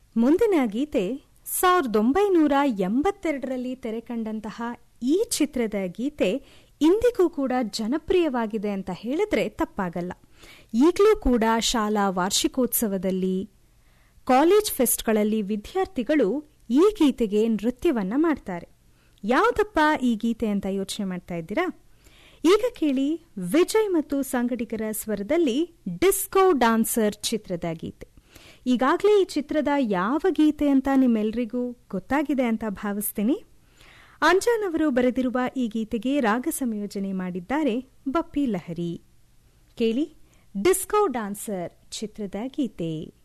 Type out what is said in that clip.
ಮುಂದಿನ ಗೀತೆ ಸಾವಿರದ ಒಂಬೈನೂರ ಎಂಬತ್ತೆರಡರಲ್ಲಿ ತೆರೆಕಂಡಂತಹ ಈ ಚಿತ್ರದ ಗೀತೆ ಇಂದಿಗೂ ಕೂಡ ಜನಪ್ರಿಯವಾಗಿದೆ ಅಂತ ಹೇಳಿದ್ರೆ ತಪ್ಪಾಗಲ್ಲ ಈಗಲೂ ಕೂಡ ಶಾಲಾ ವಾರ್ಷಿಕೋತ್ಸವದಲ್ಲಿ ಕಾಲೇಜ್ ಫೆಸ್ಟ್ಗಳಲ್ಲಿ ವಿದ್ಯಾರ್ಥಿಗಳು ಈ ಗೀತೆಗೆ ನೃತ್ಯವನ್ನ ಮಾಡ್ತಾರೆ ಯಾವುದಪ್ಪ ಈ ಗೀತೆ ಅಂತ ಯೋಚನೆ ಮಾಡ್ತಾ ಇದ್ದೀರಾ ಈಗ ಕೇಳಿ ವಿಜಯ್ ಮತ್ತು ಸಂಗಡಿಗರ ಸ್ವರದಲ್ಲಿ ಡಿಸ್ಕೋ ಡಾನ್ಸರ್ ಚಿತ್ರದ ಗೀತೆ ಈಗಾಗಲೇ ಈ ಚಿತ್ರದ ಯಾವ ಗೀತೆ ಅಂತ ನಿಮ್ಮೆಲ್ರಿಗೂ ಗೊತ್ತಾಗಿದೆ ಅಂತ ಭಾವಿಸ್ತೀನಿ ಅಂಜಾನ್ ಅವರು ಬರೆದಿರುವ ಈ ಗೀತೆಗೆ ರಾಗ ಸಂಯೋಜನೆ ಮಾಡಿದ್ದಾರೆ ಬಪ್ಪಿ ಲಹರಿ ಕೇಳಿ ಡಿಸ್ಕೋ ಡಾನ್ಸರ್ ಚಿತ್ರದ ಗೀತೆ